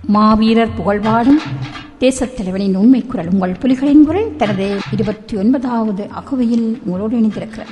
மாவீரர் புகழ்வாடும் தேசத் தலைவனின் உண்மை குரல் உங்கள் புலிகளின் குரல் தனது இருபத்தி ஒன்பதாவது அகவையில் உங்களோடு இணைந்திருக்கிறது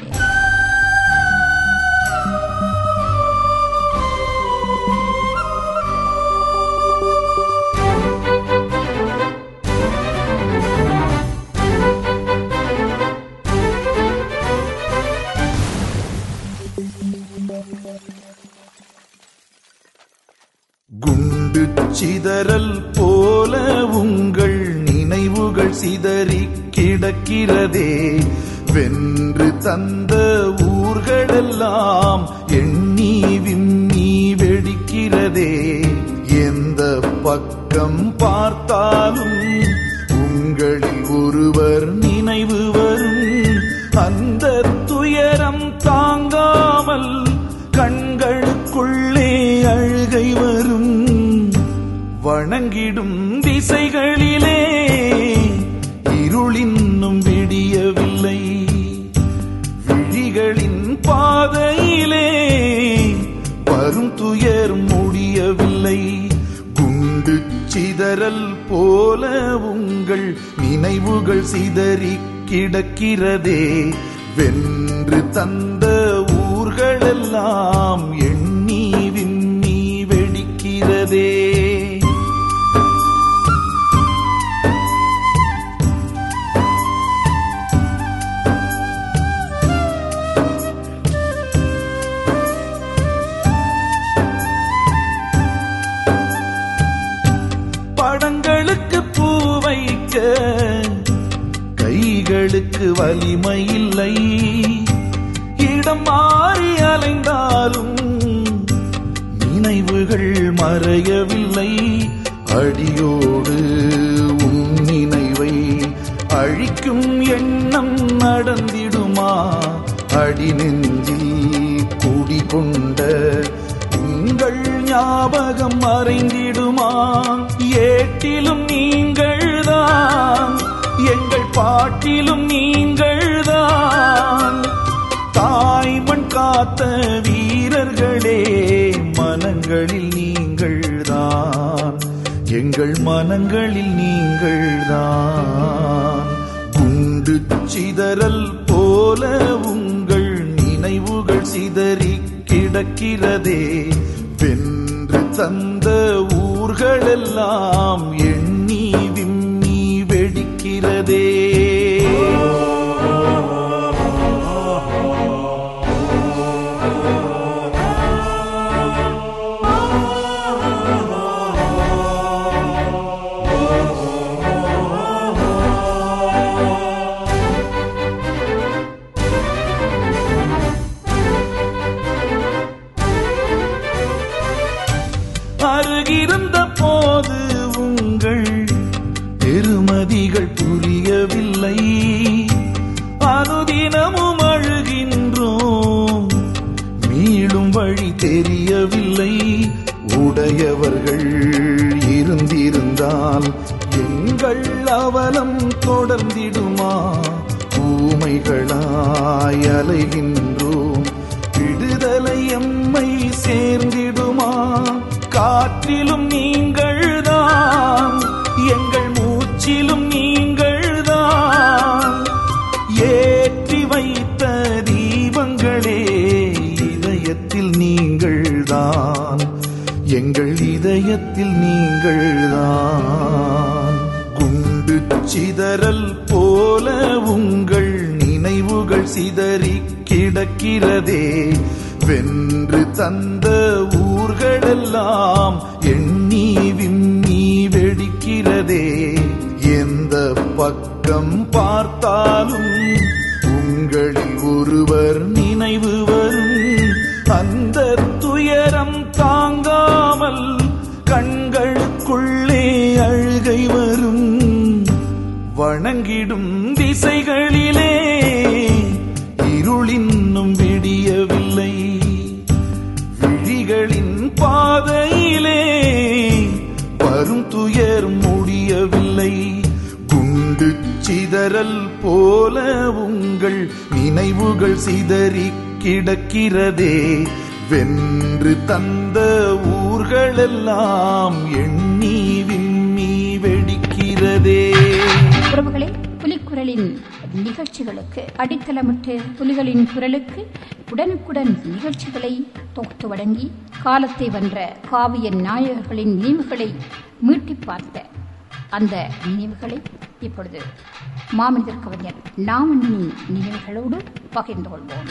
குண்டு சிதறல் போல உங்கள் நினைவுகள் சிதறி கிடக்கிறதே வென்று தந்த ஊர்களெல்லாம் எண்ணி விம்மி வெடிக்கிறதே எந்த பக்கம் பார்த்தாலும் உங்களில் ஒருவர் நினைவு வரும் அந்த துயரம் தாங்காமல் கண்களுக்குள்ளே அழுகை வரும் வணங்கிடும் திசைகளிலே இருளின்னும் விடியவில்லை விழிகளின் பாதையிலே வரும் துயர் முடியவில்லை குண்டு சிதறல் போல உங்கள் நினைவுகள் சிதறி கிடக்கிறதே வென்று தந்த ஊர்களெல்லாம் எண்ணி விம்மி வெடிக்கிறதே படங்களுக்கு பூ வைக்க கைகளுக்கு வலிமை இல்லை இடம் மாறி அலைந்தாலும் நினைவுகள் மறையவில்லை அடியோடு உன் நினைவை அழிக்கும் எண்ணம் நடந்திடுமா அடி நெஞ்சில் குடிகொண்ட உங்கள் ஞாபகம் மறைந்திடுமா ஏட்டிலும் நீங்கள்தான் எங்கள் பாட்டிலும் நீங்கள்தான் தாய்மண் காத்த வீரர்களே மனங்களில் நீங்கள்தான் எங்கள் மனங்களில் நீங்கள்தான் குண்டு சிதறல் போல உங்கள் நினைவுகள் சிதறி கிடக்கிறதே வென்று தந்த ஊர்களெல்லாம் எண்ணி விம்மி வெடிக்கிறதே அருகிருந்த போது உங்கள் பெருமதிகள் புரியவில்லை அனுதினமும் அழுகின்றோம் மீளும் வழி தெரியவில்லை உடையவர்கள் இருந்திருந்தால் எங்கள் அவலம் தொடர்ந்திடுமா ஊமைகளாய் அலைகின்றோம் விடுதலை எம்மை சேர்ந்திடுமா காற்றிலும் நீங்கள்தான் எங்கள் மூச்சிலும் நீங்கள்தான் ஏற்றி வைத்த தீபங்களே இதயத்தில் நீங்கள்தான் எங்கள் இதயத்தில் நீங்கள்தான் குண்டு சிதறல் போல உங்கள் நினைவுகள் சிதறி கிடக்கிறதே வென்று தந்த ஊர்களெல்லாம் எண்ணி விம்மி வெடிக்கிறதே எந்த பக்கம் பார்த்தாலும் உங்களில் ஒருவர் நினைவு வரும் அந்த துயரம் தாங்காமல் கண்களுக்குள்ளே அழுகை வரும் வணங்கிடும் திசைகளிலே இருளின்னும் விடியவில்லை விழிகளின் பாதையிலே வரும் துயர் முடியவில்லை குண்டு சிதறல் போல உங்கள் நினைவுகள் சிதறி கிடக்கிறதே வென்று தந்த ஊர் ஊர்களெல்லாம் எண்ணி விண்ணி வெடிக்கிறதே உறவுகளே புலிக்குரலின் நிகழ்ச்சிகளுக்கு அடித்தளமிட்டு புலிகளின் குரலுக்கு உடனுக்குடன் நிகழ்ச்சிகளை தொகுத்து வழங்கி காலத்தை வென்ற காவிய நாயகர்களின் நினைவுகளை மீட்டிப் பார்த்த அந்த நினைவுகளை இப்பொழுது மாமனிதர் கவிஞர் நாமனின் நினைவுகளோடு பகிர்ந்து கொள்வோம்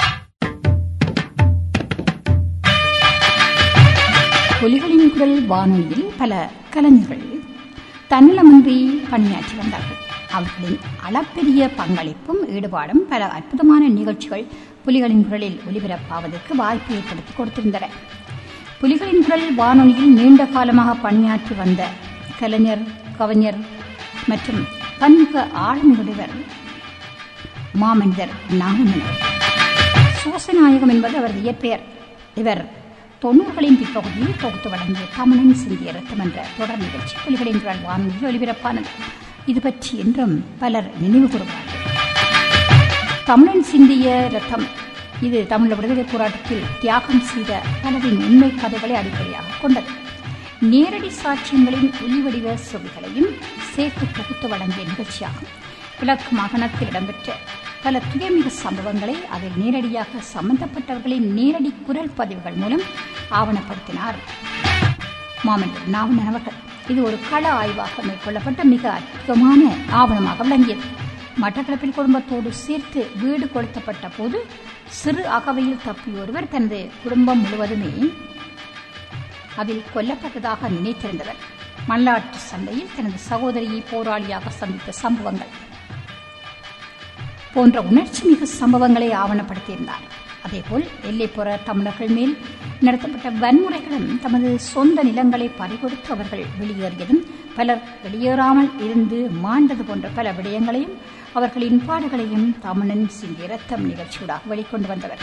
புலிகளின் குரல் வானொலியில் பல கலைஞர்கள் தன்னலமின்றி பணியாற்றி வந்தார்கள் அவர்களின் அளப்பெரிய பங்களிப்பும் ஈடுபாடும் பல அற்புதமான நிகழ்ச்சிகள் புலிகளின் குரலில் ஒலிபரப்பாவதற்கு வாய்ப்பு ஏற்படுத்தி கொடுத்திருந்தன புலிகளின் குரல் வானொலியில் நீண்ட காலமாக பணியாற்றி வந்த கலைஞர் கவிஞர் மற்றும் பன்முக ஆளுமையுடையவர் மாமனிதர் நாகமன் சுவசநாயகம் என்பது அவரது இயற்பெயர் இவர் தொண்ணூறுகளின் பிற்பகுதியில் தொகுத்து வழங்கிய தமிழன் சிந்திய ரத்தம் என்ற தொடர் நிகழ்ச்சி புலிகளின் குரல் வானொலியில் ஒலிபரப்பானது இது பற்றி என்றும் பலர் நினைவு கூறுகிறார்கள் தமிழன் சிந்திய ரத்தம் இது தமிழ் விடுதலை போராட்டத்தில் தியாகம் செய்த பலரின் உண்மை கதைகளை அடிப்படையாக கொண்டது நேரடி சாட்சியங்களின் ஒளிவடிவ சுவைகளையும் சேர்த்து தொகுத்து வழங்கிய நிகழ்ச்சியாகும் கிழக்கு மாகாணத்தில் இடம்பெற்ற பல துயர்மிகு சம்பவங்களை அதில் நேரடியாக சம்பந்தப்பட்டவர்களின் நேரடி குரல் பதிவுகள் மூலம் ஆவணப்படுத்தினார் மாமன்னர் நாவணன் அவர்கள் இது ஒரு கள ஆய்வாக மேற்கொள்ளப்பட்ட மிக அற்புதமான ஆவணமாக விளங்கியது மட்டக்களப்பில் குடும்பத்தோடு சேர்த்து வீடு கொளுத்தப்பட்ட போது சிறு அகவையில் தப்பிய ஒருவர் தனது குடும்பம் முழுவதுமே அதில் கொல்லப்பட்டதாக நினைத்திருந்தவர் மல்லாட்டு சண்டையில் தனது சகோதரியை போராளியாக சந்தித்த சம்பவங்கள் போன்ற உணர்ச்சி மிகு சம்பவங்களை ஆவணப்படுத்தியிருந்தார் அதேபோல் எல்லைப்புற தமிழர்கள் மேல் நடத்தப்பட்ட வன்முறைகளும் தமது சொந்த நிலங்களை பறிகொடுத்து அவர்கள் வெளியேறியதும் பலர் வெளியேறாமல் இருந்து மாண்டது போன்ற பல விடயங்களையும் அவர்களின் பாடுகளையும் தமிழன் சிந்திய ரத்தம் நிகழ்ச்சியூடாக வெளிக்கொண்டு வந்தவர்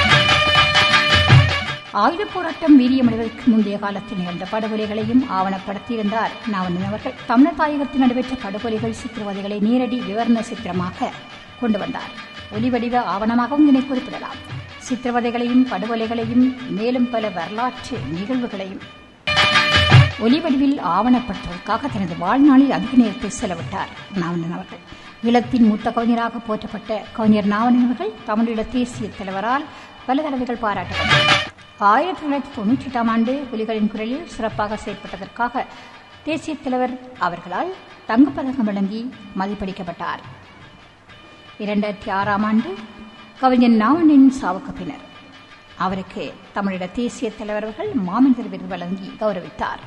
ஆயுதப் போராட்டம் வீரியமடைவதற்கு முந்தைய காலத்தில் நிகழ்ந்த படுகொலைகளையும் ஆவணப்படுத்தியிருந்தார் நாவண்ணன் அவர்கள் தமிழர் தாயகத்தில் நடைபெற்ற படுகொலைகள் சித்திரவதைகளை நேரடி விவரண சித்திரமாக கொண்டு வந்தார் ஒலிவடிவ ஆவணமாகவும் இதனை குறிப்பிடலாம் சித்திரவதைகளையும் படுகொலைகளையும் மேலும் பல வரலாற்று நிகழ்வுகளையும் ஒலிவடிவில் ஆவணப்படுத்துவதற்காக தனது வாழ்நாளில் அதிக நேரத்தை செலவிட்டார் நாவணன் அவர்கள் ஈழத்தின் மூத்த கவிஞராக போற்றப்பட்ட கவிஞர் நாவணன் அவர்கள் தமிழீழ தேசிய தலைவரால் பல தடவைகள் பாராட்டப்பட்டார் ஆயிரத்தி தொள்ளாயிரத்தி தொண்ணூற்றி எட்டாம் ஆண்டு புலிகளின் குரலில் சிறப்பாக செயற்பட்டதற்காக தேசிய தலைவர் அவர்களால் தங்கப்பதக்கம் வழங்கி மதிப்பளிக்கப்பட்டார் இரண்டாயிரத்தி ஆறாம் ஆண்டு கவிஞர் நாவனின் சாவுக்கு பின்னர் அவருக்கு தமிழீழ தேசிய தலைவர்கள் மாமனிதர் விருது வழங்கி கௌரவித்தார்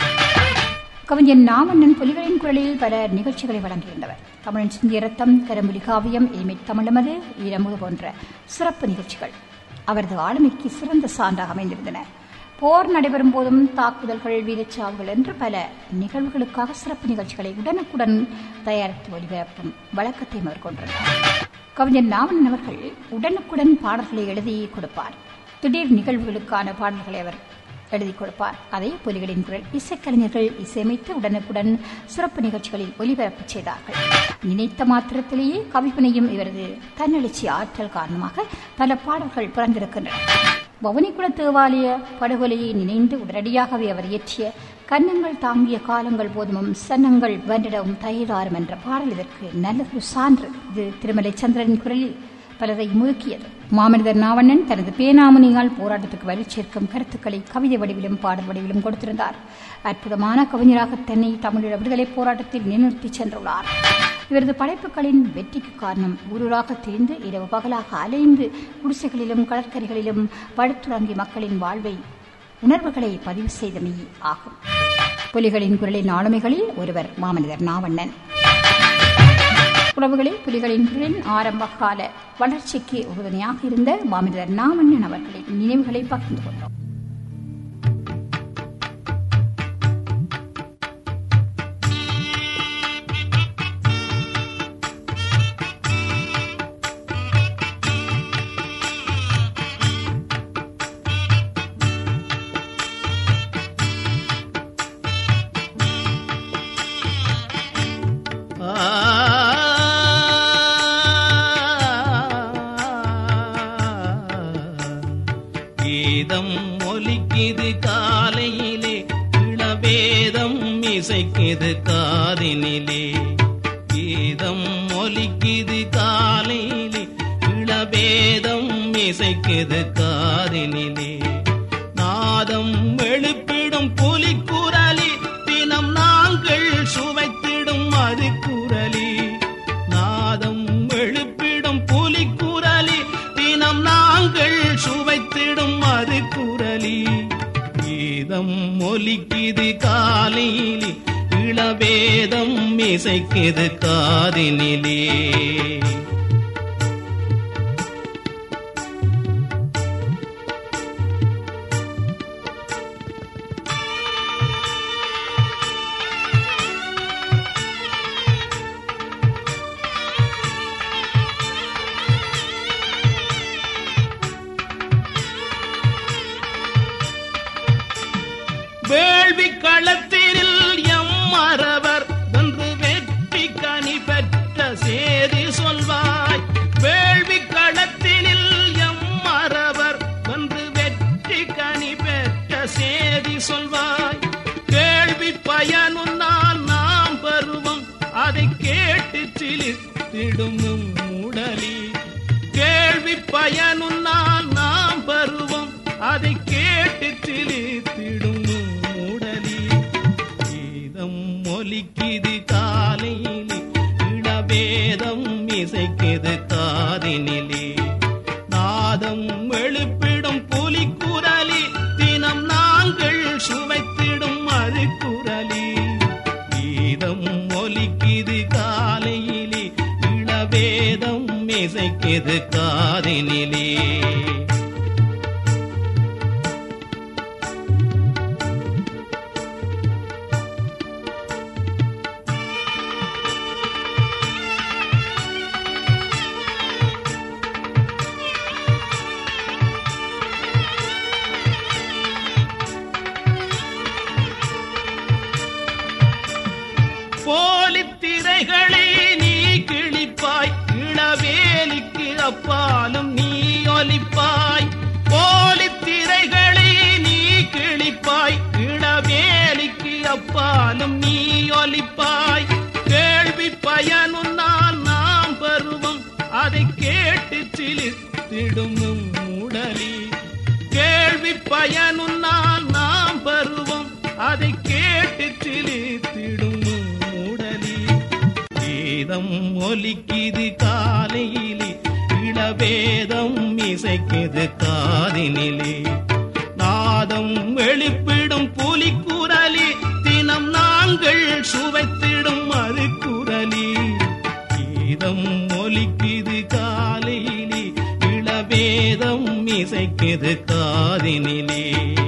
கவிஞர் நாமன்னன் புலிகளின் குரலில் பல நிகழ்ச்சிகளை வழங்கியிருந்தவர் தமிழின் சிந்திய ரத்தம் கரும்புலி காவியம் ஏமை தமிழமது ஈரமுக போன்ற சிறப்பு நிகழ்ச்சிகள் அவரது ஆளுமைக்கு சிறந்த சான்றாக அமைந்திருந்தன போர் நடைபெறும் போதும் தாக்குதல்கள் வீரச்சாவுகள் என்று பல நிகழ்வுகளுக்காக சிறப்பு நிகழ்ச்சிகளை உடனுக்குடன் தயாரித்து ஒளிபரப்பும் வழக்கத்தை மேற்கொண்டிருந்தார் கவிஞர் நாவன் அவர்கள் உடனுக்குடன் பாடல்களை எழுதி கொடுப்பார் திடீர் நிகழ்வுகளுக்கான பாடல்களை அவர் எழுதி கொடுப்பார் அதை புலிகளின் குரல் இசைக்கலைஞர்கள் இசையமைத்து உடனுக்குடன் சிறப்பு நிகழ்ச்சிகளில் ஒலிபரப்பு செய்தார்கள் நினைத்த மாத்திரத்திலேயே கவிப்பனையும் இவரது தன்னெழுச்சி ஆற்றல் காரணமாக பல பாடல்கள் பிறந்திருக்கின்றன பவனிக்குள தேவாலய படுகொலையை நினைந்து உடனடியாகவே அவர் இயற்றிய கன்னங்கள் தாங்கிய காலங்கள் போதுமும் சன்னங்கள் வென்றிடவும் தயிராரும் என்ற பாடல் இதற்கு நல்லதொரு சான்று இது திருமலை சந்திரன் குரலில் பலரை முழுக்கியது மாமனிதர் நாவண்ணன் தனது பேனாமணியால் போராட்டத்துக்கு வலி சேர்க்கும் கருத்துக்களை கவிதை வடிவிலும் பாடல் வடிவிலும் கொடுத்திருந்தார் அற்புதமான கவிஞராக தன்னை தமிழீழ விடுதலை போராட்டத்தில் நிலைநிறுத்தி சென்றுள்ளார் இவரது படைப்புகளின் வெற்றிக்கு காரணம் ஊரூராக திரிந்து இரவு பகலாக அலைந்து குடிசைகளிலும் கடற்கரைகளிலும் படுத்துறங்கி மக்களின் வாழ்வை உணர்வுகளை பதிவு செய்தமை ஆகும் புலிகளின் குரலின் ஆளுமைகளில் ஒருவர் மாமனிதர் நாவண்ணன் உறவுகளே புலிகளின் குரலின் ஆரம்ப கால வளர்ச்சிக்கு உறுதுணையாக இருந்த மாமனிதர் நாமண்ணன் அவர்களின் நினைவுகளை பகிர்ந்து கொண்டோம் ஏ கீதம் ஒலிக்குது காலையிலே இளவேதம் இசைக்குது காதினிலே கீதம் ஒலிக்குது காலையிலே இளவேதம் இசைக்குது காதினிலே நாதம் எழுப்பிடும் புலிக்குரலி தினம் நாங்கள் சுவைத்திடும் அது குரலி நாதம் எழுப்பிடும் புலிக்குரலி தினம் நாங்கள் சுவைத்திடும் அது குரலி கீதம் ஒலிக்குது காலையிலே இளவேதம் இசைக்குது காதினிலே வேள்வி களத்தில் எம் மறவர் வென்று வெற்றி கனி பெற்ற சேதி சொல்வாய் வேள்வி களத்தினில் எம் மறவர் வென்று வெற்றி கனி பெற்ற சேதி சொல்வாய் கேள்வி பயனும் நான் நாம் பருவம் அதை கேட்டு சிலித்திடும் உடலி கேள்வி பயனும் நான் நாம் பருவம் அதை கேட்டு சிலித்திடும் உடலி கீதம் ஒலிக்குது காலையிலே இளவேதம் இசைக்குது காதினிலே நாதம் எழுப்பிடும் புலிக்குரலி தினம் நாங்கள் சுவைத்திடும் அது குரலி கீதம் ஒலிக்குது காலையிலே இளவேதம் இசைக்குது காதினிலே போலித்திரைகளை நீ கிழிப்பாய் இளவேலிக்கு அப்பாலும் நீ ஒலிப்பாய் போலித்திரைகளை நீ கிழிப்பாய் இளவேலிக்கு அப்பாலும் நீ ஒலிப்பாய் கேள்வி பயனும் நான் நாம் பருவம் அதை கேட்டு சிலித்திடும் உடலி கேள்வி பயனும் நான் நாம் பருவம் அதை கேட்டு சிலித்திடும் உடலி கீதம் ஒலிக்குது காலையிலே இளவேதம் இசைக்குது காதினிலே நாதம் எழுப்பிடும் புலிக்குரலி தினம் நாங்கள் சுவைத்திடும் அது குரலி கீதம் ஒலிக்குது காலையிலே இளவேதம் இசைக்குது காதினிலே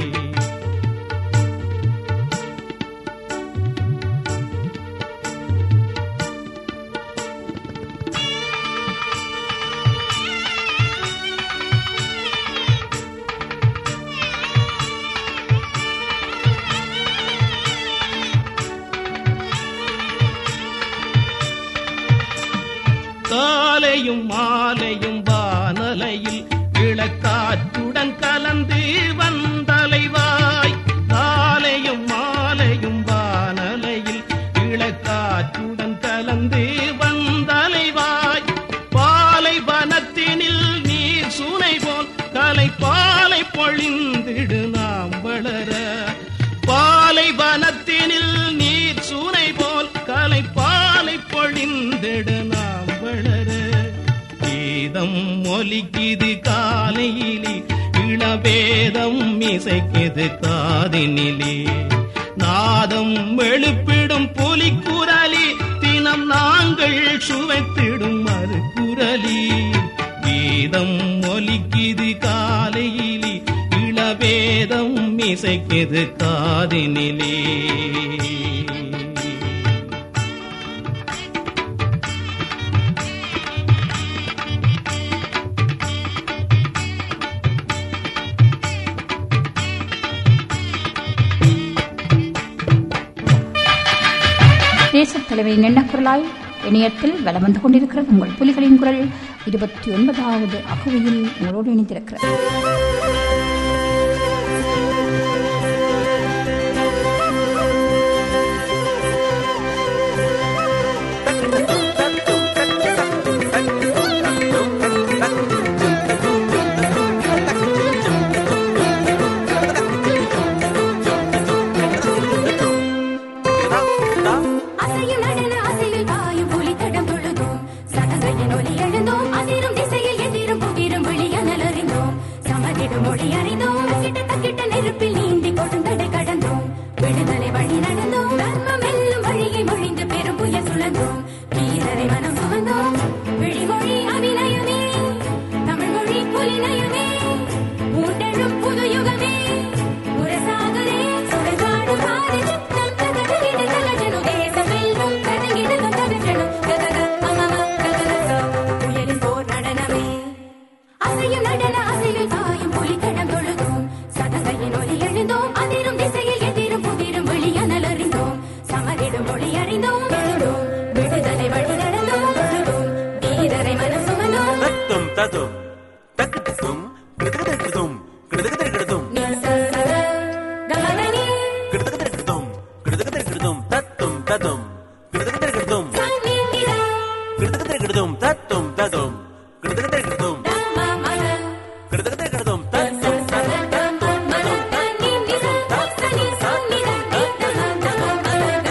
காலையும் மாலையும் வானலையில் இளக்காற்றுடன் கலந்து வந்தலைவாய் காலையும் மாலையும் வானலையில் இளக்காற்றுடன் கலந்து வந்தலைவாய் பாலை வனத்தினில் நீர் சுனை போல் கலை பாலை பொழிந்திடு நாம் வளர பாலை வனத்தினில் நீர் சூனை போல் கலை பாலை பொழிந்திடு நாம் வளர கீதம் ஒலிக்குது காலையிலே இளவேதம் இசைக்குது காதினிலே நாதம் எழுப்பிடும் புலிக்குரலி தினம் நாங்கள் சுவைத்திடும் மறு குரலி கீதம் ஒலிக்குது காலையிலே இளவேதம் இசைக்குது காதினிலே தேசத் தலைவரின் எண்ணக்குரலாய் இணையத்தில் வலம் வந்து கொண்டிருக்கிறது உங்கள் புலிகளின் குரல் இருபத்தி ஒன்பதாவது அகவையில் உங்களோடு இணைந்திருக்கிறது எழுதோம் கிட்ட தக்கிட்ட நெருப்பில் நீந்தி கொடுந்தடை கடந்தோம் விடுதலை வழி நடந்தோம் தர்மம் வெல்லும் வழியை மொழிந்து பெரும் புயல் சுழந்தோம் வீரரை மனம் சுமந்தோம் விழிமொழி அபிநயமே தமிழ் மொழி புலிநயமே ஊட்டெழும் புது யுகமே உரசாகரே சுழற்காடு பாதி சித்தம் தகதகிட தகஜனு தேசம் வெல்லும் தகங்கிடதும் தகஜனு ககக அமம ககக புயலின் போர் நடனமே அசையும் நடன அசையில் பாயும் புலித்தடம் தொழுதோம் சதங்கையின் ஒலி எழுந்தோம் அதிரும் திசையில் எதிரும் புதிரும் வெளியனல் அறிந்தோம் சமரிடும் மொழி அறிந்தோம் எழுந்தோம் விடுதலை வழி நடந்தோம் தொழுதோம் வீரரை மனம் சுமந்தோம் தத்தும் ததும் தக்கிட்டதும் கிடதகிடதும் கிடதகிடதும் நிசசர கமனனி கிடதகிடதும் கிடதகிடதும் தத்தும் ததும் கிடதகிடதும் சந்நிதிர கிடதகிடதும் தத்தும் ததும் கிடதகிடதும் தம்மமன கிடதகிடதும் தத்தும் சசர தம்மமன தன்னி நிச தஸ்தனி சந்நித நித்தம தம்மமன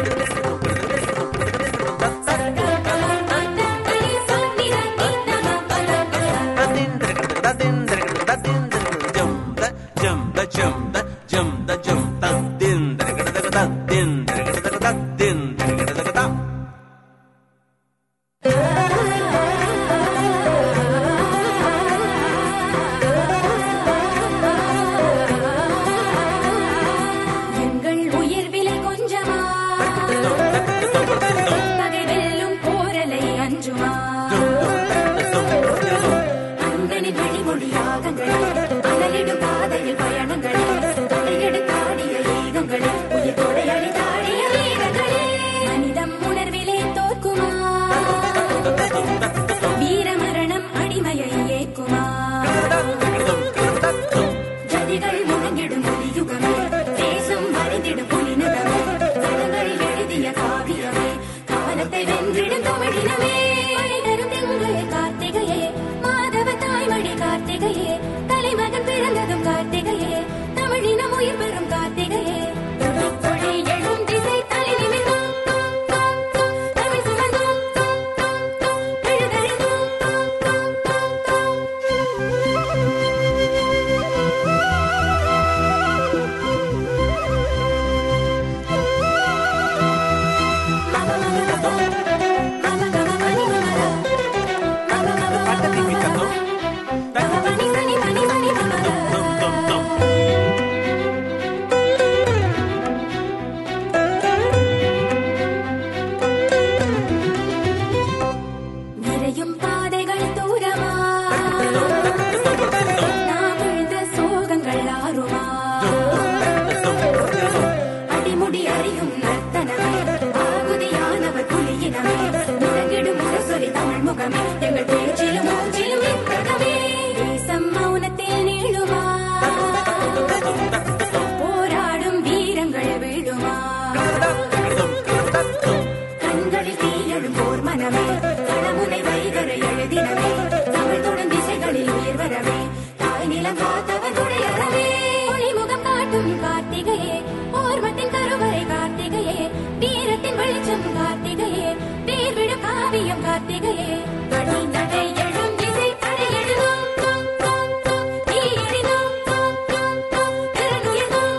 தத்தனி சந்நித நித்தம பலகச தத்தின் ஜம் த ஜம் த ஜம் த ஜம் த ஜம் தத்தின் தத்தின் தத்தின் தத்தின் எங்கள் உயிர் விலை கொஞ்சமா பகை வெல்லும் போரலை அஞ்சுமா அங்கனின் வழிமொழி யாகங்களே அனலிடும் பாதையில் பயணங்களே தலையெடுத்தாடிய ஏகங்களே உயிர் கொடையளி தாடிய வீரங்களே மனிதம் உணர்விலே தோற்குமா வீர மரணம் அடிமையை ஏற்குமா ஜதிகள் முழங்கிடும் புலியுகமே தேசம் வரைந்திடும் புலிநகமே சதங்களில் எழுதிய காவியமே காலத்தை வென்றிடும் தமிழினமே மனிதரும் திங்களே கார்த்திகையே மாதவ தாய்மொழி கார்த்திகையே தலைமகன் பிறந்ததும் கார்த்திகையே தமிழினம் உயிர் பெறும் கார்த்திகையே துடிப்பொழி எழும் திசை தலை நிமிர்ந்தோம் தமிழ் சுமந்தோம் எழுதறிந்தோம் நிறையும் பாதைகள் தூரமா நாம் எழுத சோகங்கள் ஆறுமா அடிமுடி அறியும் நர்த்தனமே ஆகுதியானவர் புலியினமே முழங்கிடும் முரசொலி தமிழ் முகமே எங்கள் பேச்சிலும் மூச்சிலும் இன்பகமே தேசம் மௌனத்தில் நீளுமா போராடும் வீரங்கள் வீழுமா கண்களில் தீயழும் போர் மனமே களமுனை வைகரை எழுதினவே தமிழ் தொடும் திசைகளில் உயிர் வரவே தாய் நிலம் காத்தவன் துணையறவே ஒளிமுகம் காட்டும் கார்த்திகையே ஓர்மத்தின் கருவறை கார்த்திகையே வீரத்தின் வெளிச்சம் கார்த்திகையே தேர்விடும் காவியம் கார்த்திகையே வழி நடை எழும் இசை தடை எழுதும் நீ எறிதும் திறனுயர்ந்தும்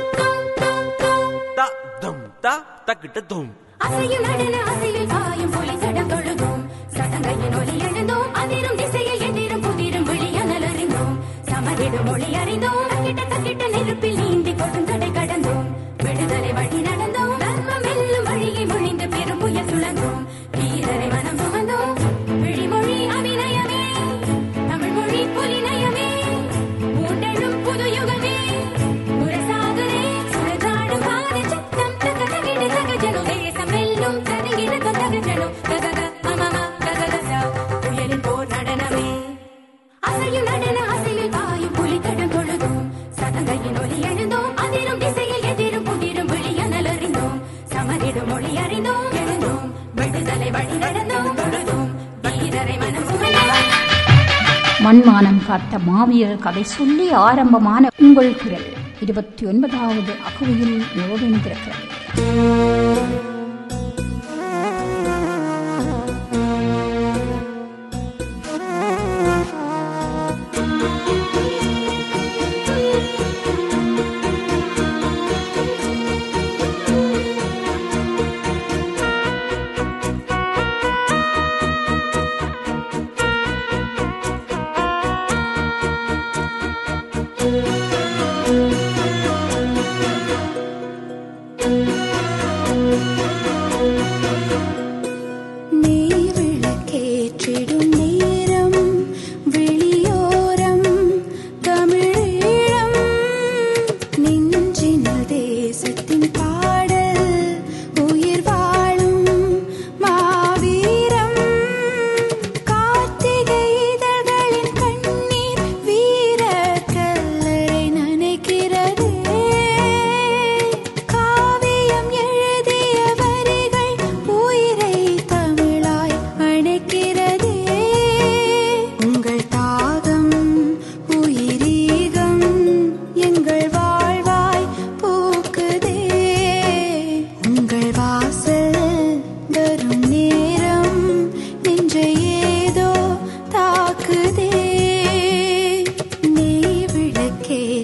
த தம் த தக்கிட்டதும் அசையும் நடன அசையில் பாயும் புலி சடம் தொழுதோம் சதங்கையின் ஒலி எழுந்தோம் அதிரும் திசையில் எதிரும் புதிரும் விழியனல் அறிந்தோம் சமரிடும் மொழி அறிந்தோம் தக்கிட்ட தக்கிட்ட நெருப்பில் நீந்தி கொடுந்தடை கடந்தோம் விடுதலை வழி நடந்தோம் தர்மம் வெல்லும் வழியை மொழிந்து பெரும் புயல் சுழந்தோம் வீரரை மனம் சுமந்தோம் விழிமொழி அபிநயமே தமிழ் மொழி புலிநயமே ஊட்டெழும் புது யுகமே உரசாகரே சுழற்றாடும் பாதி சித்தம் தகதகிட தகஜனு தேசம் வெல்லும் தகங்கிடதும் தகஜனு ககக அமம கககச புயலின் போர் நடனமே அசையும் நடன அசையில் பாயும் புலித்தடம் தொழுதோம் சதங்கையின் ஒலி எழுந்தோம் அதிரும் திசையில் எதிரும் புதிரும் விழியனல் அறிந்தோம் சமரிடும் மொழி அறிந்தோம் எழுந்தோம் விடுதலை வழி நடந்தோம் தொழுதோம் வீரரை மனம் சுமந்தோம் மண்மானம் காத்த மாவீரர் கதை சொல்லி ஆரம்பமான உங்கள் குரல் இருபத்தி ஒன்பதாவது அகுவையில் நிறைவேந்திருக்கிறது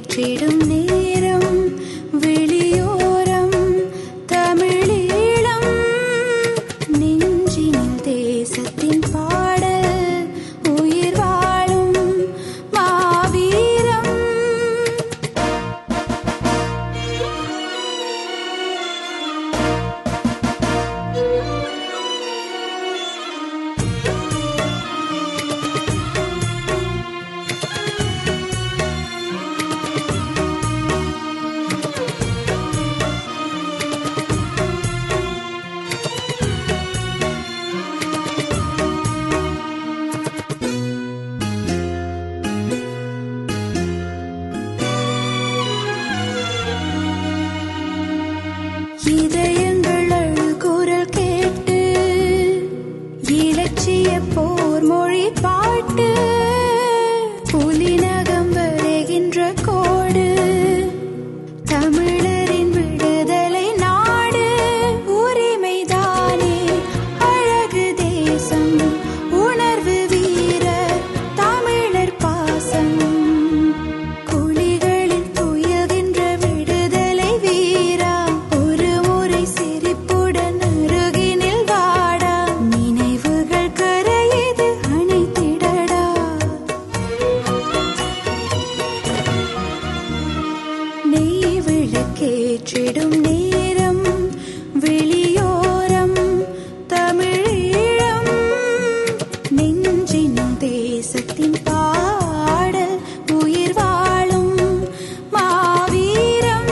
விளக்கேற்றிடும் நேரம் வெளியோரம் தமிழீழம் நெஞ்சினில் தேசத்தின் பாடல் உயிர் வாழும் மாவீரம் இதயங்கள் அழுகுரல் கேட்டு இலட்சிய போர் மொழி பாட்டு புலிநகம் வரைகின்ற கோடு தமிழரின் விடுதலை நாடு உரிமைதானே அழகு தேசம் உணர்வு வீர தமிழர் பாசம் குழிகளில் துயகின்ற விடுதலை வீரா ஒரு முறை சிரிப்புடன் அருகினில் வாடா நினைவுகள் கரையது அணைத்திடடா நெய் விளக்கேற்றிடும் நேரம் வெளியோரம் தமிழீழம் நெஞ்சினும் தேசத்தின் பாடல் உயிர் வாழும் மாவீரம்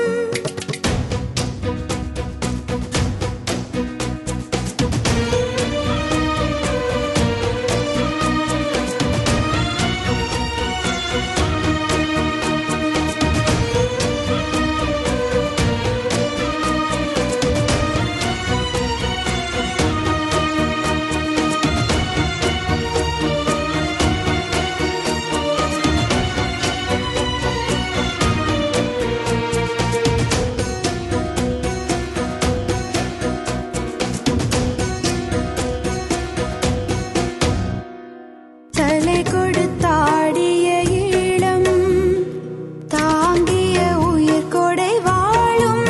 தலை கொடுத்தாடிய ஈழம் தாங்கிய உயிர் கொடை வாழும்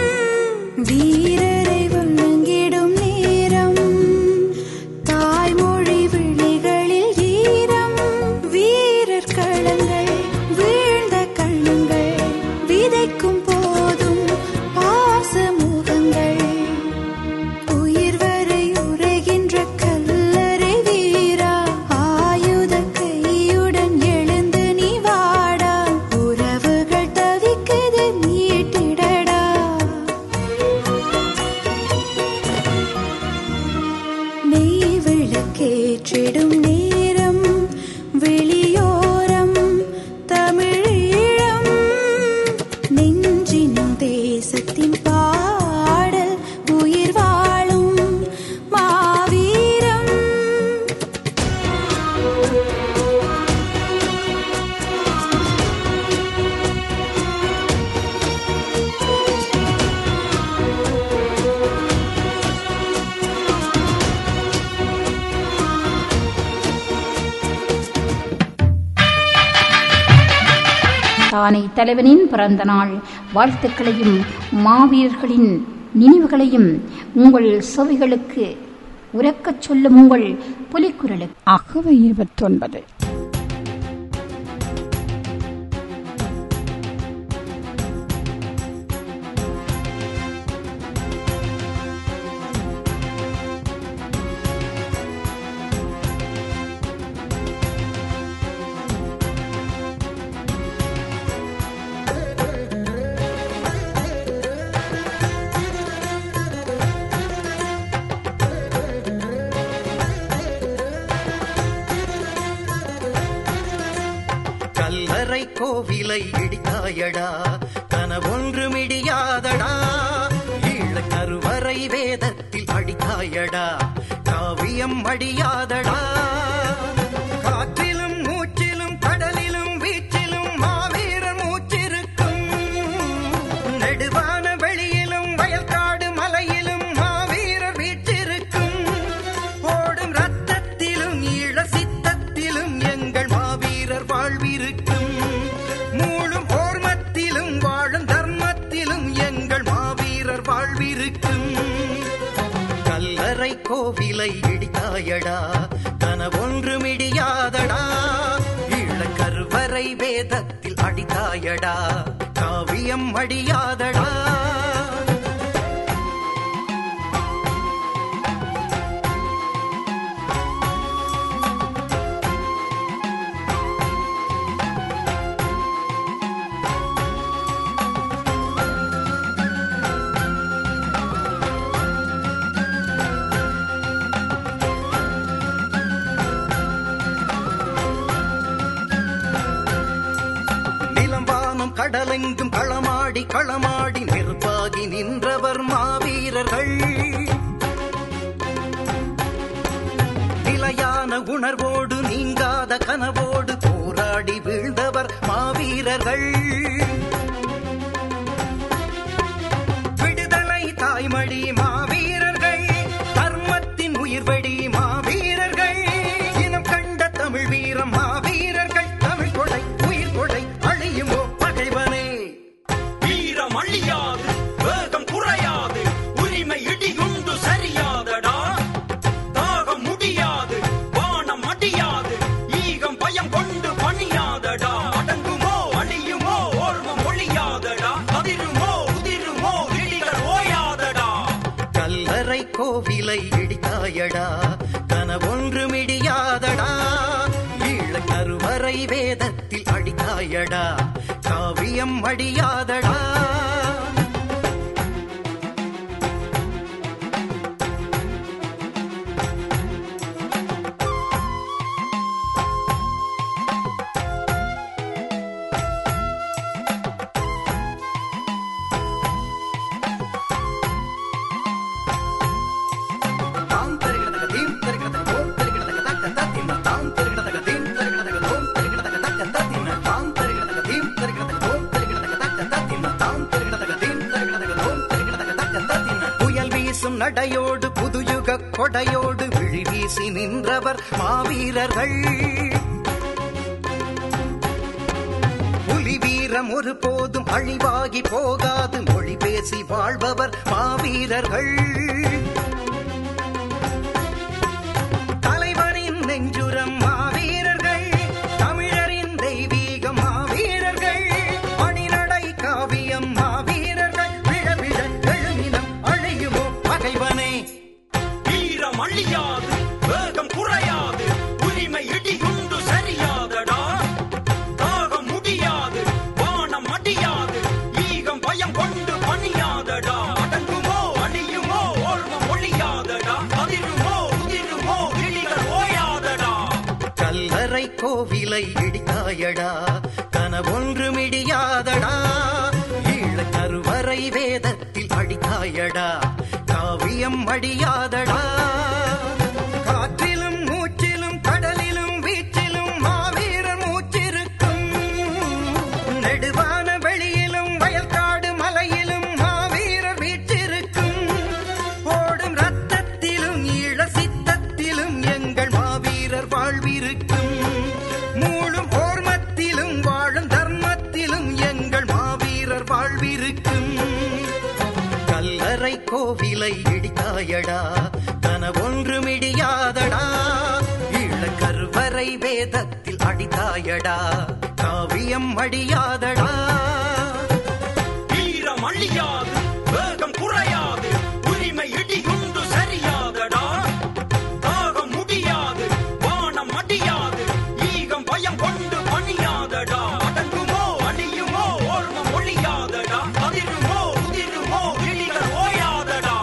வீரரை வணங்கிடும் நேரம் தாய்மொழி விழிகளில் ஈரம் வீரர் களங்கள் வீழ்ந்த கண்ணங்கள் விதைக்கும் போதும் பாசமுகங்கள் உயிர் வரை உரைகின்ற கல்லறை வீரா ஆயுத கையுடன் எழுந்து நீ வாடா உறவுகள் தவிக்குது மீட்டிடடா நெய் விளக்கேற்றிடும் நேரம் வெளியோரம் தமிழீழம் நெஞ்சினும் தேசத்தின் பாடல் உயிர் வாழும் மாவீரம் தானை தலைவனின் பிறந்த நாள் வாழ்த்துக்களையும் மாவீரர்களின் நினைவுகளையும் உங்கள் செவிகளுக்கு உரக்கச் சொல்லும் உங்கள் புலிக்குரலுக்கு அகவை இருபத்தொன்பது கல்லறை கோவிலை இடித்தாயடா கனவொன்று மிடியாதடா ஈழ கருவறை வேதத்தில் அடித்தாயடா காவியம் அடியாதடா காற்றிலும் மூச்சிலும் கடலிலும் வீச்சிலும் மாவீரர் மூச்சிருக்கும் நெடுவான வெளியிலும் வயல்காடு மலையிலும் மாவீரர் வீற்றிருக்கும் ஓடும் ரத்தத்திலும் ஈழ சித்தத்திலும் எங்கள் மாவீரர் வாழ்விருக்கும் மூழும் கோவிலை இடித்தாயடா கனவொன்று மிடியாதடா இளக்கருவறை வேதத்தில் அடித்தாயடா காவியம் அடியாதடா நிலம்பானம் கடலெங்கும் களமாடி களமாடி நெருப்பாகி நின்றவர் மாவீரர்கள் நிலையான உணர்வோடு நீங்காத கனவோடு போராடி வீழ்ந்தவர் மாவீரர்கள் விடுதலை தாய்மடி மாவீரர்கள் தர்மத்தின் உயிர்வடி மாவீரர்கள் இனம் கண்ட தமிழ் வீரம் மாவீரர்கள் தமிழ் கொடை உயிர் கொடை அழியுமோ பகைவனே வீரம் அழியாது வேகம் குறையாது உரிமை இடியுண்டு சரியாதடா தாகம் முடியாது வானம் அடியாது ஈகம் பயம் கொண்டு பணியாதடா அடங்குமோ அழியுமோ ஓர்வம் ஒழியாதடா அதிருமோ உதிருமோ இடிகள் ஓயாதடா கல்லறை கோவிலை இடித்தாயடா கனவொன்று மிடியாதடா ஈழக்கருவறை வேதத்தில் அடித்தாயடா காவியம் அடியாதடா தாம் தருகிறதக தீம் தருகிறதக தோம் தருகிறதக தக்க தத்தின தாம் தருகிறதக தீம் தருகிறதக தோம் தருகிறதக தக்க தத்தின தாம் தருகிறதக தீம் தருகிறதக தோம் தருகிறதக தக்க தத்தின தாம் தருகிறதக தீம் தருகிறதக தோம் தருகிறதக தக்க தத்தின புயல் வீசும் நடையோடு புதுயுக கொடையோடு விழி வீசி நின்றவர் மாவீரர்கள் புலி வீரம் ஒரு போதும் அழிவாகி போகாது மொழி பேசி வாழ்பவர் மாவீரர்கள் தலைவரின் நெஞ்சுரம் மாவீரர்கள் தமிழரின் தெய்வீக மாவீரர்கள் அணிநடை காவியம் மாவீரர்கள் விழ விழ எழுமினம் அழியுமோ பகைவனே வீரம் அழியாது வேகம் குறையாது உரிமை இடியுண்டு சரியாதடா தாகம் முடியாது வானம் அடியாது ஈகம் பயம் கொண்டு பணியாதடா அடங்குமோ அழியுமோ ஓர்வம் ஒழியாதடா அதிருமோ உதிருமோ இடிகள் ஓயாதடா கல்லறை கோவிலை இடித்தாயடா கனவொன்று மிடியாதடா ஈழக்கருவறை வேதத்தில் அடித்தாயடா காவியம் அடியாதடா காற்றிலும் மூச்சிலும் கடலிலும் வீச்சிலும் மாவீரர் மூச்சிருக்கும் நெடுவான வெளியிலும் வயல்காடு மலையிலும் மாவீரர் வீற்றிருக்கும் ஓடும் ரத்தத்திலும் ஈழ சித்தத்திலும் எங்கள் மாவீரர் வாழ்விருக்கும் மூழும் ஓர்மத்திலும் வாழும் தர்மத்திலும் எங்கள் மாவீரர் வாழ்விருக்கும் கல்லறை கோவிலை இடித்தாயடா கனவொன்று மிடியாதடா ஈழக்கருவறை வேதத்தில் அடித்தாயடா காவியம் அடியாதடா வீரம் அழியாது வேகம் குறையாது உரிமை இடியுண்டு சரியாதடா தாகம் முடியாது வானம் அடியாது ஈகம் பயம் கொண்டு பணியாதடா அடங்குமோ அழியுமோ ஓர்வம் ஒழியாதடா அதிருமோ உதிருமோ இடிகள் ஓயாதடா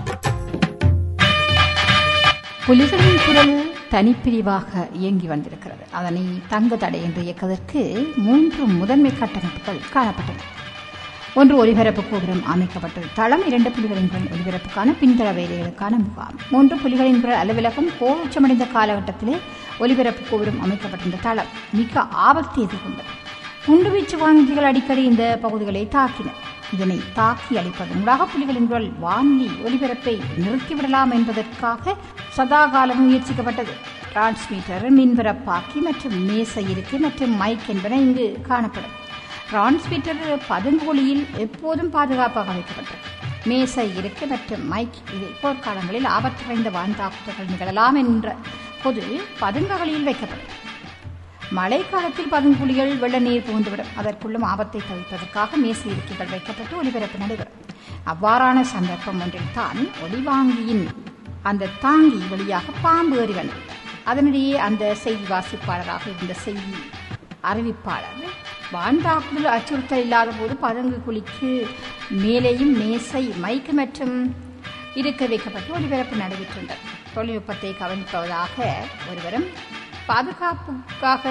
புலிகளின் குரல் தனிப்பிரிவாக இயங்கி வந்திருக்கிறது அதனை தங்கு தடை என்று இயக்குவதற்கு மூன்று முதன்மை கட்டமைப்புகள் காணப்பட்டன ஒன்று ஒலிபரப்பு கோபுரம் அமைக்கப்பட்டது தளம் இரண்டு புலிகளின் குரல் ஒலிபரப்புக்கான பின்தள வேலைகளுக்கான முகாம் மூன்று புலிகளின் குரல் அலுவலகம் கோவுச்சமடைந்த காலகட்டத்திலே ஒலிபரப்பு கோபுரம் அமைக்கப்பட்டிருந்த தளம் மிக ஆபத்தை எதிர்கொண்டது குண்டுவீச்சு வானதிகள் அடிக்கடி இந்த பகுதிகளை தாக்கின இதனை தாக்கி அளிப்பதன் மூலமாக புலிகளின் குரல் வானொலி ஒலிபரப்பை நிறுத்திவிடலாம் என்பதற்காக சதாகாலம் முயற்சிக்கப்பட்டது டிரான்ஸ்மீட்டர் மின்பரப்பாக்கி மற்றும் மேச இருக்கை மற்றும் மைக் என்பன இங்கு காணப்படும் டிரான்ஸ்மீட்டர் பதுங்கொலியில் எப்போதும் பாதுகாப்பாக வைக்கப்பட்டது மேசை இருக்கை மற்றும் மைக் இவை போர்க்காலங்களில் ஆபத்து வாய்ந்த வான் தாக்குதல்கள் நிகழலாம் என்ற பொது பதுங்ககளில் வைக்கப்படும் மழைக்காலத்தில் பதுங்குழிகள் வெள்ள நீர் புகுந்துவிடும் அதற்குள்ளும் ஆபத்தை தவிர்ப்பதற்காக மேசை இருக்கைகள் வைக்கப்பட்டு ஒலிபரப்பு நடைபெறும் அவ்வாறான சந்தர்ப்பம் ஒன்றில் தான் ஒலிவாங்கியின் அந்த தாங்கி வழியாக பாம்பு ஏறி வந்தது அதனிடையே அந்த செய்தி வாசிப்பாளராக இருந்த செய்தி அறிவிப்பாளர் வான் தாக்குதல் அச்சுறுத்தல் இல்லாத போது பதங்கு குழிக்கு மேலேயும் மேசை மைக்கு மற்றும் இருக்க வைக்கப்பட்டு ஒலிபரப்பு நடைபெற்றிருந்தது தொழில்நுட்பத்தை கவனிப்பதாக ஒருவரும் பாதுகாப்புக்காக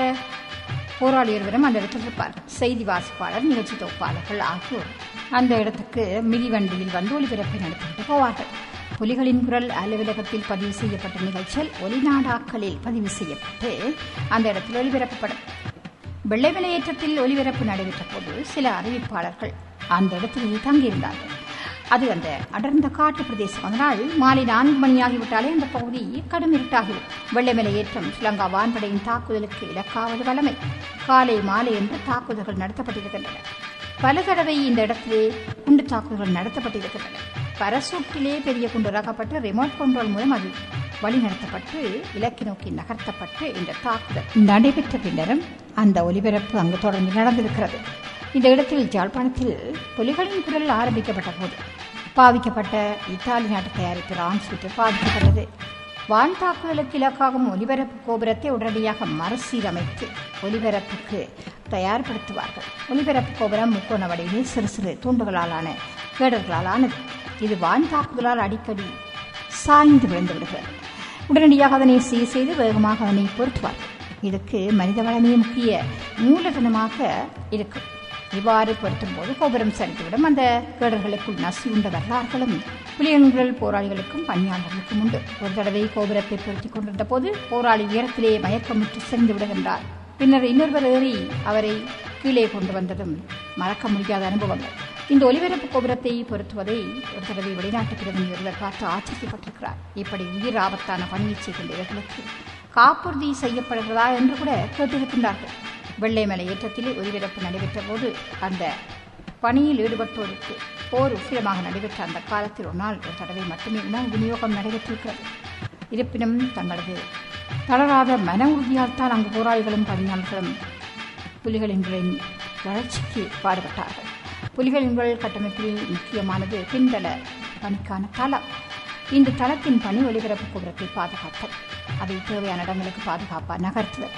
போராளி ஒருவரும் அந்த இடத்தில் இருப்பார் செய்தி வாசிப்பாளர் நிகழ்ச்சி தொகுப்பாளர்கள் ஆகியோர் அந்த இடத்துக்கு மிதிவண்டியில் வந்து ஒலிபரப்பை நடத்திவிட்டு போவார்கள் புலிகளின் குரல் அலுவலகத்தில் பதிவு செய்யப்பட்ட நிகழ்ச்சிகள் ஒலிநாடாக்களில் பதிவு செய்யப்பட்டு அந்த இடத்தில் ஒலிபரப்பப்படும் வெள்ளை விலையேற்றத்தில் ஒலிபரப்பு நடைபெற்ற போது சில அறிவிப்பாளர்கள் அந்த இடத்திலேயே தங்கியிருந்தார்கள் அது அந்த அடர்ந்த காட்டு பிரதேசம் அதனால் மாலை நான்கு மணியாகிவிட்டாலே அந்த பகுதி கடும் இருட்டாகிவிடும் வெள்ளை விலையேற்றம் ஸ்ரீலங்கா வான்படையின் தாக்குதலுக்கு இலக்காவது வளமை காலை மாலை என்று தாக்குதல்கள் நடத்தப்பட்டிருக்கின்றன பல தடவை இந்த இடத்திலே குண்டு தாக்குதல்கள் நடத்தப்பட்டிருக்கின்றன பரசூட்டிலே பெரிய குண்டு இறக்கப்பட்டு ரிமோட் கண்ட்ரோல் மூலம் அது வழிநடத்தப்பட்டு இலக்கை நோக்கி நகர்த்தப்பட்டு இந்த தாக்குதல் நடைபெற்ற பின்னரும் அந்த ஒலிபரப்பு அங்கு தொடர்ந்து நடந்திருக்கிறது இந்த இடத்தில் ஜாழ்ப்பாணத்தில் புலிகளின் குரல் ஆரம்பிக்கப்பட்ட போது பாவிக்கப்பட்ட இத்தாலி நாட்டு தயாரிப்பு ரான்ஸ்விட்டு பாதிக்கப்பட்டது வான் தாக்குதலுக்கு இலக்காகும் ஒலிபரப்பு கோபுரத்தை உடனடியாக மறுசீரமைத்து ஒலிபரப்புக்கு தயார்படுத்துவார்கள் ஒலிபரப்பு கோபுரம் முக்கோண வடிவிலே சிறு சிறு தூண்டுகளாலான கேடர்களால் ஆனது இது வான் தாக்குதலால் அடிக்கடி சாய்ந்து விழுந்து விடுகிறது உடனடியாக அதனை சீர் செய்து வேகமாக அதனை பொருத்துவார்கள் இதுக்கு மனித வளமே முக்கிய மூலதனமாக இருக்கும் இவ்வாறு பொருத்தும் போது கோபுரம் சரிந்துவிடும் அந்த கேடர்களுக்குள் நசி உண்ட வரலாறுகளும் புலியன்கள் போராளிகளுக்கும் பணியாளர்களுக்கும் உண்டு ஒரு தடவை கோபுரத்தை பொருத்திக் கொண்டிருந்த போது போராளி உயரத்திலே மயக்கமுற்று சரிந்து விடுகின்றார் பின்னர் இன்னொருவர் ஏறி அவரை கீழே கொண்டு வந்ததும் மறக்க முடியாத அனுபவங்கள் இந்த ஒலிபரப்பு கோபுரத்தை பொருத்துவதை ஒரு தடவை வெளிநாட்டு பிரதமர் ஒருவர் பார்த்து ஆச்சரியப்பட்டிருக்கிறார் இப்படி உயிர் ஆபத்தான பணியை செய்கின்ற இவர்களுக்கு காப்புறுதி செய்யப்படுகிறதா என்று கூட கேட்டிருக்கின்றார்கள் வெள்ளை மலை ஏற்றத்திலே ஒலிபரப்பு நடைபெற்ற போது அந்த பணியில் ஈடுபட்டோருக்கு போர் உக்கிரமாக நடைபெற்ற அந்த காலத்தில் ஒரு நாள் ஒரு தடவை மட்டுமே உணவு விநியோகம் நடைபெற்றிருக்கிறது இருப்பினும் தங்களது தளராத மன உறுதியால் தான் அங்கு போராளிகளும் பணியாளர்களும் புலிகளின் வளர்ச்சிக்கு பாடுபட்டார்கள் புலிகளின் கட்டமைப்பில் முக்கியமானது பின்தள பணிக்கான தளம் இந்த தளத்தின் பணி ஒலிபரப்பு கோபுரத்தை பாதுகாத்தல் அதை தேவையான இடங்களுக்கு பாதுகாப்பா நகர்த்துதல்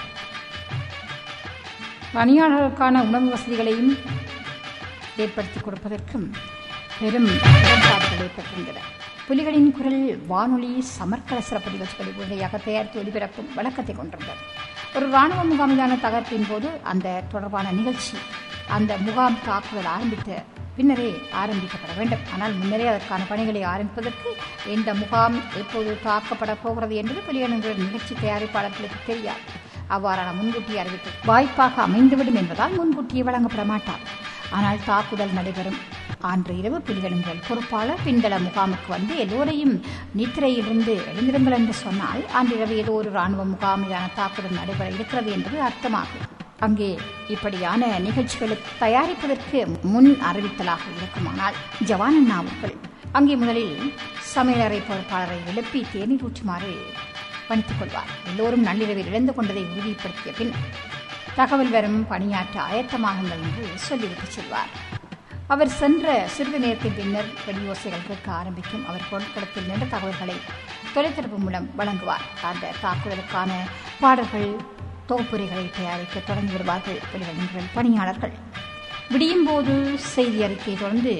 பணியாளர்களுக்கான உணவு வசதிகளையும் ஏற்படுத்தி கொடுப்பதற்கும் பெரும் உடன்பாடுகள் ஏற்பட்டிருந்தன புலிகளின் குரல் வானொலி சமர்க்கல சிறப்பு நிகழ்ச்சிகளை உடனடியாக தயாரித்து ஒலிபரப்பும் வழக்கத்தை கொண்டிருந்தது ஒரு ராணுவ முகாமிலான தகர்ப்பின் போது அந்த தொடர்பான நிகழ்ச்சி அந்த முகாம் தாக்குதல் ஆரம்பித்த பின்னரே ஆரம்பிக்கப்பட வேண்டும் ஆனால் முன்னரே அதற்கான பணிகளை ஆரம்பிப்பதற்கு எந்த முகாம் எப்போது தாக்கப்பட போகிறது என்பது புலிகளின் நிகழ்ச்சி தயாரிப்பாளர்களுக்கு தெரியாது அவ்வாறான முன்கூட்டிய அறிவிப்பு வாய்ப்பாக அமைந்துவிடும் என்பதால் முன்கூட்டியே வழங்கப்பட மாட்டார் ஆனால் தாக்குதல் நடைபெறும் அன்று இரவு புலிகளின் பொறுப்பாளர் பின்தள முகாமுக்கு வந்து எல்லோரையும் நித்திரையிலிருந்து எழுந்திருங்கள் என்று சொன்னால் அன்றிரவு ஏதோ ஒரு ராணுவ முகாமிலான தாக்குதல் நடைபெற இருக்கிறது என்பது அர்த்தமாகும் அங்கே இப்படியான நிகழ்ச்சிகளுக்கு தயாரிப்பதற்கு முன் அறிவித்தலாக இருக்குமானால் ஜவான் அண்ணா அவர்கள் அங்கே முதலில் சமையலறை பொறுப்பாளரை எழுப்பி தேநீர் ஊற்றுமாறு பணித்துக் கொள்வார் எல்லோரும் நள்ளிரவில் இழந்து கொண்டதை உறுதிப்படுத்திய பின் தகவல் வரும் பணியாற்ற ஆயத்தமாகுங்கள் என்று சொல்லிவிட்டு செல்வார் அவர் சென்ற சிறிது நேரத்தின் பின்னர் வெடியோசைகள் கேட்க ஆரம்பிக்கும் அவர் பொருட்களத்தில் நின்ற தகவல்களை தொலைத்தொடர்பு மூலம் வழங்குவார் அந்த தாக்குதலுக்கான பாடல்கள் தொகுப்புரைகளை தயாரிக்க தொடங்கி விடுவார்கள் புலிகளின் பணியாளர்கள் விடியும் போது செய்தி அறிக்கையை தொடர்ந்து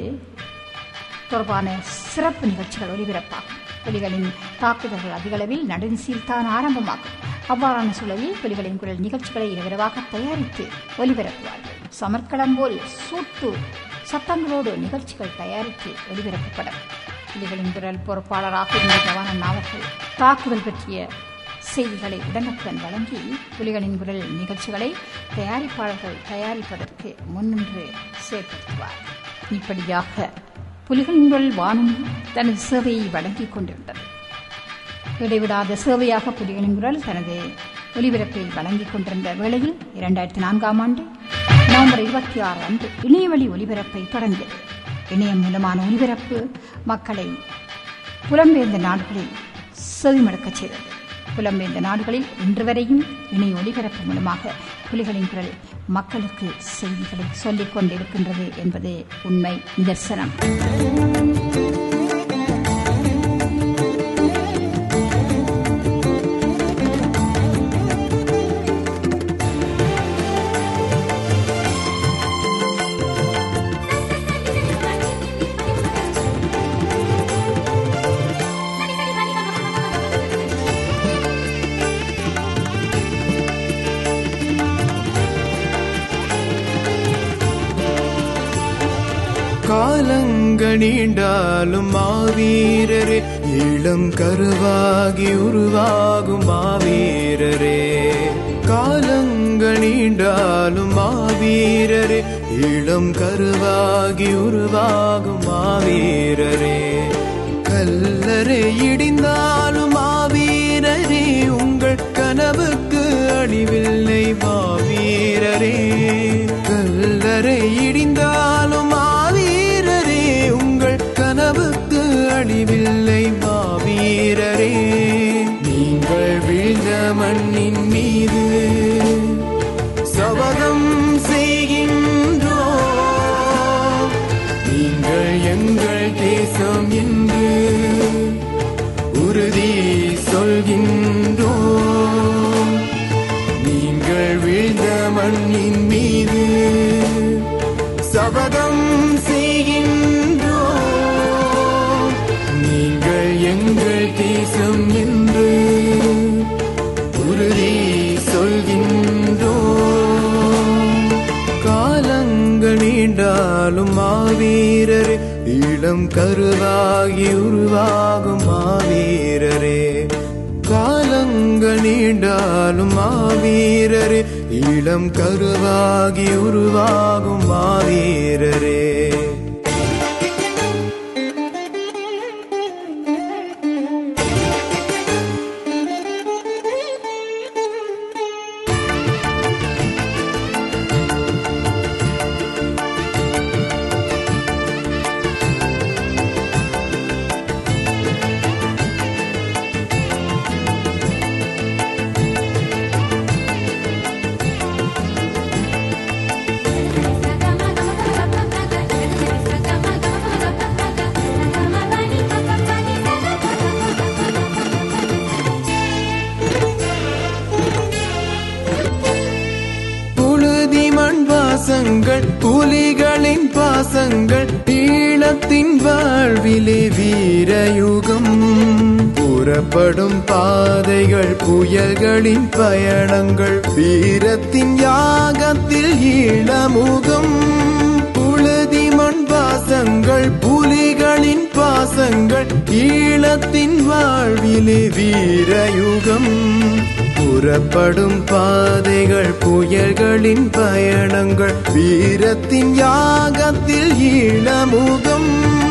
தொடர்பான சிறப்பு நிகழ்ச்சிகள் ஒலிபரப்பாகும் புலிகளின் தாக்குதல்கள் அதிகளவில் நடுநிசையில் தான் ஆரம்பமாகும் அவ்வாறான சூழலில் புலிகளின் குரல் நிகழ்ச்சிகளை இரவிரவாக தயாரித்து ஒலிபரப்புவார்கள் சமர்க்களம் போல் சூட்டு சத்தங்களோடு நிகழ்ச்சிகள் தயாரித்து ஒலிபரப்பப்படும் புலிகளின் குரல் பொறுப்பாளராக இருந்த ஜவானன் அவர்கள் தாக்குதல் பற்றிய செய்திகளை உடனுக்குடன் வழங்கி புலிகளின் குரல் நிகழ்ச்சிகளை தயாரிப்பாளர்கள் தயாரிப்பதற்கு முன்னின்று செயற்படுத்துவார் இப்படியாக புலிகளின் குரல் வானொலி தனது சேவையை வழங்கிக் கொண்டிருந்தது இடைவிடாத சேவையாக புலிகளின் குரல் தனது ஒலிபரப்பை வழங்கிக் கொண்டிருந்த வேளையில் இரண்டாயிரத்தி நான்காம் ஆண்டு நவம்பர் இருபத்தி ஆறு அன்று இணையவழி ஒலிபரப்பை தொடங்கியது இணையம் மூலமான ஒலிபரப்பு மக்களை புலம்பெயர்ந்த நாடுகளில் செவிமடுக்கச் செய்தது புலம்பெயர்ந்த நாடுகளில் இன்று வரையும் இணைய ஒலிபரப்பு மூலமாக புலிகளின் குரல் மக்களுக்கு செய்திகளை சொல்லிக் கொண்டிருக்கின்றது என்பது உண்மை நிதர்சனம் காலங்கள் நீண்டாலும் மாவீரரே இளம் கருவாகி உருவாகும் மாவீரரே காலங்கள் நீண்டாலும் மாவீரரே இளம் கருவாகி உருவாகும் மாவீரரே கல்லறை இடிந்தாலும் மாவீரரே உங்கள் கனவுக்கு அழிவில்லை மாவீரரே கல்லறை இடிந்தாலும் மாவீரரே உங்கள் கனவுக்கு அழிவில்லை மாவீரரே நீங்கள் வீழ்ந்த மண்ணின் மீது சபதம் செய்கின்றோம் நீங்கள் எங்கள் தேசம் என்று உறுதி சொல்கின்றோம் நீங்கள் வீழ்ந்த மண்ணின் மீது சபதம் செய்கின்றோம் நீங்கள் எங்கள் தேசம் என்று உறுதி சொல்கின்றோம் காலங்கள் நீண்டாலும் மாவீரரே இளம் கருவாகி உருவாகும் மாவீரரே காலங்கள் நீண்டாலும் மாவீரரே இளம் கருவாகி உருவாகும் மாவீரரே புழுதி மண் வாசங்கள் புலிகளின் பாசங்கள் ஈழத்தின் வாழ்விலே வீரயுகம் புறப்படும் பாதைகள் புயல்களின் பயணங்கள் வீரத்தின் யாகத்தில் ஈழமுகம் புழுதி மண் வாசங்கள் புலிகளின் பாசங்கள் ஈழத்தின் வாழ்விலே வீரயுகம் புறப்படும் பாதைகள் புயல்களின் பயணங்கள் வீரத்தின் யாகத்தில் ஈழமுகம்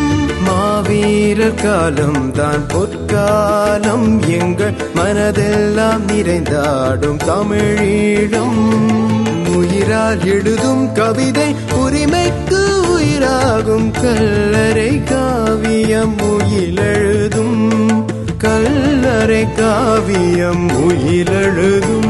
மாவீரர் காலம் தான் பொற்காலம் எங்கள் மனதெல்லாம் நிறைந்தாடும் தமிழீழம் உயிரால் எழுதும் கவிதை உரிமைக்கு உயிராகும் கல்லறை காவியம் உயிலெழுதும் கல்லறை காவியம் உயிலெழுதும்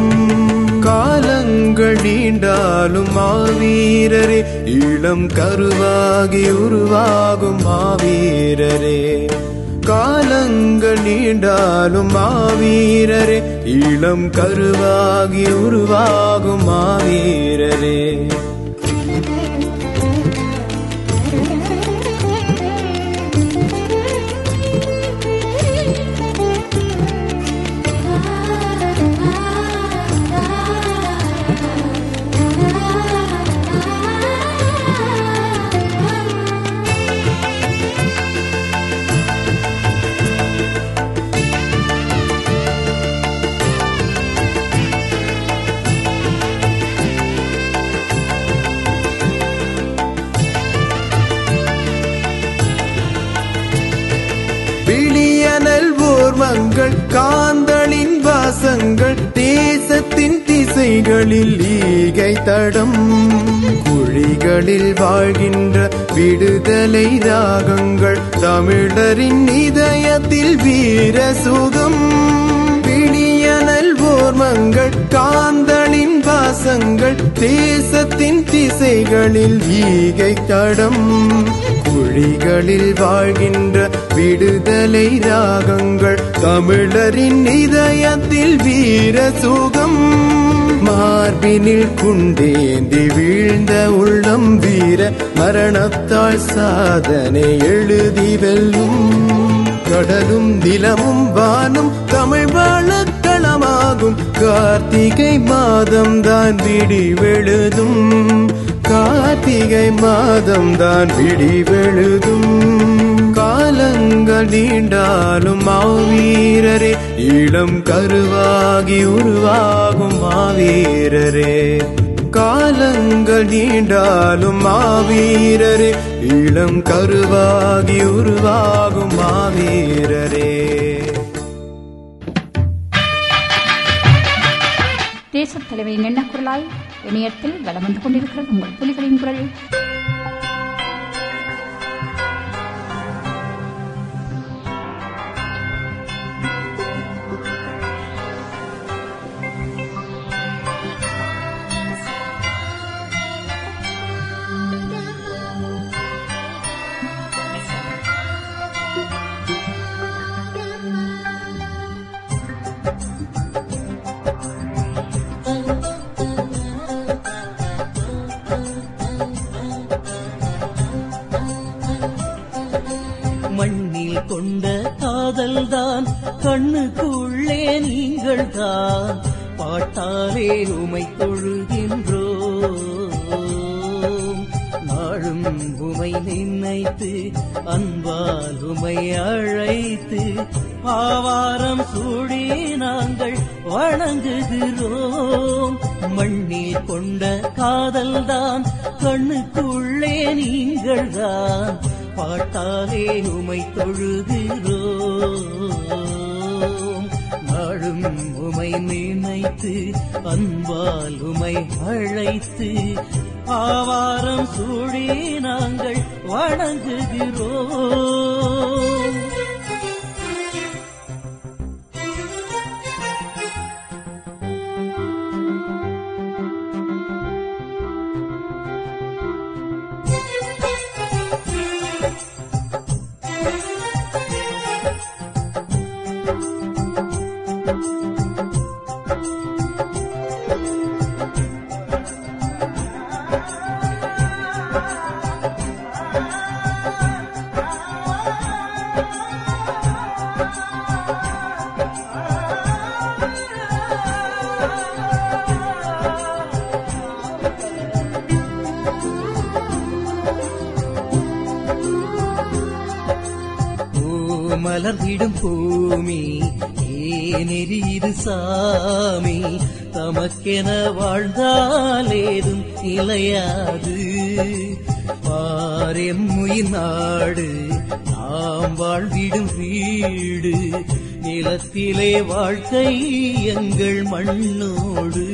காலங்கள் நீண்டாலும் மாவீரரே இளம் கருவாகி உருவாகும் மாவீரரே காலங்கள் நீண்டாலும் மாவீரரே இளம் கருவாகி உருவாகும் மாவீரரே விழியனல் ஓர்மங்கள் காந்தளின் வாசங்கள் தேசத்தின் திசை மொழிகளில் ஈகை தடம் குழிகளில் வாழ்கின்ற விடுதலை ராகங்கள் தமிழரின் இதயத்தில் வீர சுகம் பிடியனல் ஓர்மங்கள் காந்தளின் வாசங்கள் தேசத்தின் திசைகளில் ஈகை தடம் குழிகளில் வாழ்கின்ற விடுதலை ராகங்கள் தமிழரின் இதயத்தில் வீர சுகம் மார்பினில் குண்டேந்தி வீழ்ந்த உள்ளம் வீர மரணத்தால் சாதனை எழுதி வெல்லும் கடலும் நிலமும் வானும் தமிழ் வாழக்களமாகும் கார்த்திகை மாதம் தான் விடிவெழுதும் கார்த்திகை மாதம் தான் விடிவெழுதும் காலங்கள் நீண்டாலும் மாவீரரே இளம் கருவாகி உருவாகும் மாவீரரே காலங்கள் நீண்டாலும் மாவீரரே இளம் கருவாகி உருவாகும் மாவீரரே தேசத் தலைவரின் எண்ணக்குரலாய் இணையத்தில் வலம் வந்து கொண்டிருக்கிறது உங்கள் புலிகளின் குரல் மண்ணில் கொண்ட காதல்தான் கண்ணுக்குள்ளே நீங்கள் தான் பாட்டாலே உமை தொழுகின்றோம் நாளும் உமை நினைத்து அன்பால் உமை அழைத்து ஆவாரம் சூடி நாங்கள் வணங்குகிறோம் மண்ணில் கொண்ட காதல்தான் கண்ணுக்குள்ளே நீங்கள் தான் பாட்டாலே உமை தொழுகிறோம் நாளும் உமை நினைத்து அன்பால் உமை அழைத்து ஆவாரம் சூடி நாங்கள் வணங்குகிறோம் பூ மலர்ந்திடும் பூமி ஏனெறிது சாமி தமக்கென வாழ்ந்தாலேதும் நிலையாது பாரெம்முயின் நாடு நாம் வாழ்ந்திடும் வீடு நிலத்திலே வாழ்க்கை எங்கள் மண்ணோடு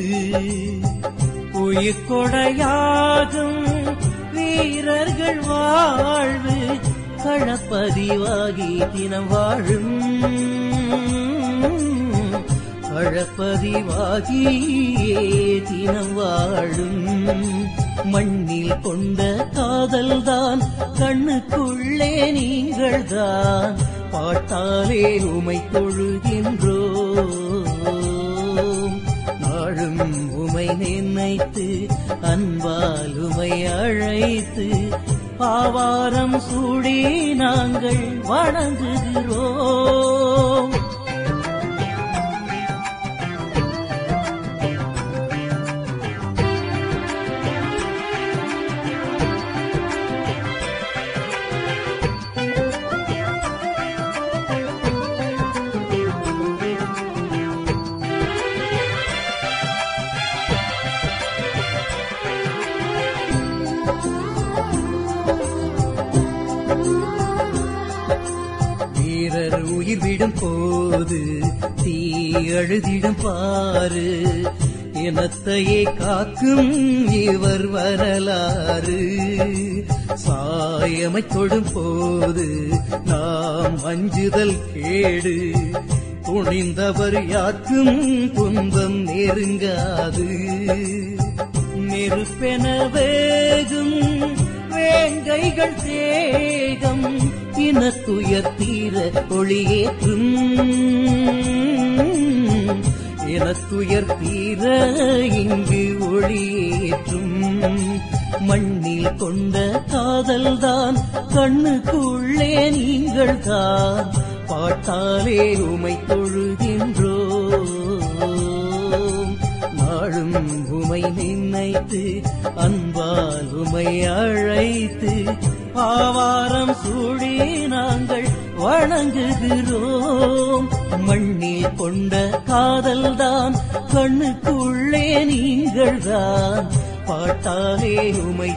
உயிர்கொடையாகும் வீரர்கள் வாழ்வு களப்பதிவாகி தினம் வாழும் களப்பதிவாகியே தினம் வாழும் மண்ணில் கொண்ட காதல்தான் கண்ணுக்குள்ளே நீங்கள்தான் பாட்டாலே உமை தொழுகின்றோம் நாளும் உமை நினைத்து அன்பால் உமை அழைத்து பாவாரம் சூடி நாங்கள் வணங்குகிறோம் வீரர் உயிர் விடும் போது தீ அழுதிடும் பாரு இனத்தையே காக்கும் இவர் வரலாறு சாயமை தொடும் போது நாம் அஞ்சுதல் கேடு துணிந்தவர் யாக்கும் துன்பம் நெருங்காது நெருப்பென வேகும் வேங்கைகள் தேகம் இனத்துயர் தீர ஒளியேற்றும் இனத்துயர் தீர இங்கு ஒளியேற்றும் மண்ணில் கொண்ட காதல்தான் கண்ணுக்குள்ளே நீங்கள் தான் பாட்டாலே உமை தொழுகின்றோம் நாளும் உமை நினைத்து அன்பால் உமை அழைத்து ஆவாரம் சூடி நாங்கள் வணங்குகிறோம் மண்ணில் கொண்ட காதல்தான் கண்ணுக்குள்ளே நீங்கள் தான் பாட்டாலே உமை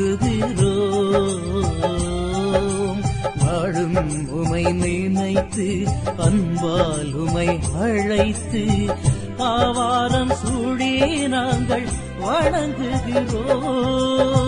தொழுகிறோம் நாளும் உமை நினைத்து அன்பால் உமை அழைத்து ஆவாரம் சூடி நாங்கள் வணங்குகிறோம்